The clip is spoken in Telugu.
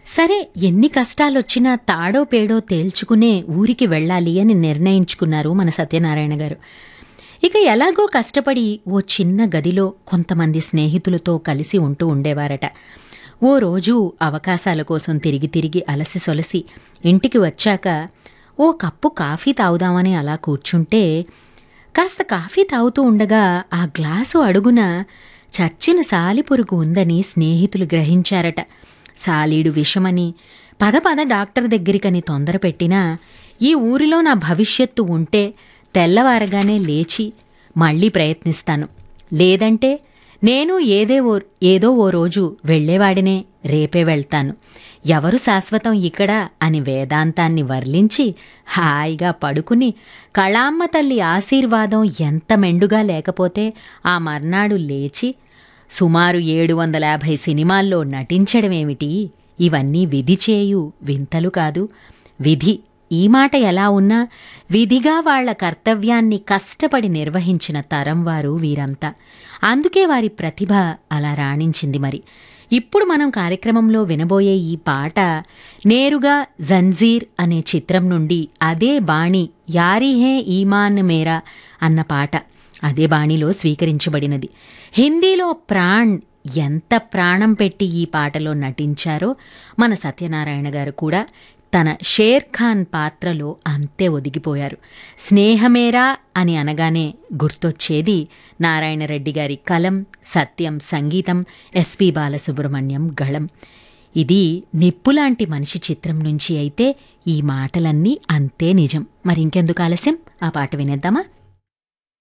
సరే ఎన్ని కష్టాలొచ్చినా తాడో పేడో తేల్చుకునే ఊరికి వెళ్ళాలి అని నిర్ణయించుకున్నారు మన సత్యనారాయణ గారు ఇక ఎలాగో కష్టపడి ఓ చిన్న గదిలో కొంతమంది స్నేహితులతో కలిసి ఉంటూ ఉండేవారట ఓ రోజు అవకాశాల కోసం తిరిగి తిరిగి అలసి సొలసి ఇంటికి వచ్చాక ఓ కప్పు కాఫీ తాగుదామని అలా కూర్చుంటే కాస్త కాఫీ తాగుతూ ఉండగా ఆ గ్లాసు అడుగున చచ్చిన సాలిపురుగు ఉందని స్నేహితులు గ్రహించారట సాలీడు విషమని పద పద డాక్టర్ దగ్గరికని తొందర పెట్టినా ఈ ఊరిలో నా భవిష్యత్తు ఉంటే తెల్లవారగానే లేచి మళ్ళీ ప్రయత్నిస్తాను లేదంటే నేను ఏదే ఓ ఏదో ఓ రోజు వెళ్ళేవాడినే రేపే వెళ్తాను ఎవరు శాశ్వతం ఇక్కడ అని వేదాంతాన్ని వర్లించి హాయిగా పడుకుని కళామ్మ తల్లి ఆశీర్వాదం ఎంత మెండుగా లేకపోతే ఆ మర్నాడు లేచి సుమారు ఏడు వందల యాభై సినిమాల్లో నటించడమేమిటి ఇవన్నీ విధి చేయు వింతలు కాదు విధి ఈ మాట ఎలా ఉన్నా విధిగా వాళ్ల కర్తవ్యాన్ని కష్టపడి నిర్వహించిన తరం వారు వీరంతా అందుకే వారి ప్రతిభ అలా రాణించింది మరి ఇప్పుడు మనం కార్యక్రమంలో వినబోయే ఈ పాట నేరుగా జంజీర్ అనే చిత్రం నుండి అదే బాణి యారీ హే ఈమాన్ మేరా అన్న పాట అదే బాణిలో స్వీకరించబడినది హిందీలో ప్రాణ్ ఎంత ప్రాణం పెట్టి ఈ పాటలో నటించారో మన సత్యనారాయణ గారు కూడా తన షేర్ ఖాన్ పాత్రలో అంతే ఒదిగిపోయారు స్నేహమేరా అని అనగానే గుర్తొచ్చేది నారాయణరెడ్డి గారి కలం సత్యం సంగీతం ఎస్పి బాలసుబ్రహ్మణ్యం గళం ఇది నిప్పులాంటి మనిషి చిత్రం నుంచి అయితే ఈ మాటలన్నీ అంతే నిజం మరి ఇంకెందుకు ఆలస్యం ఆ పాట వినేద్దామా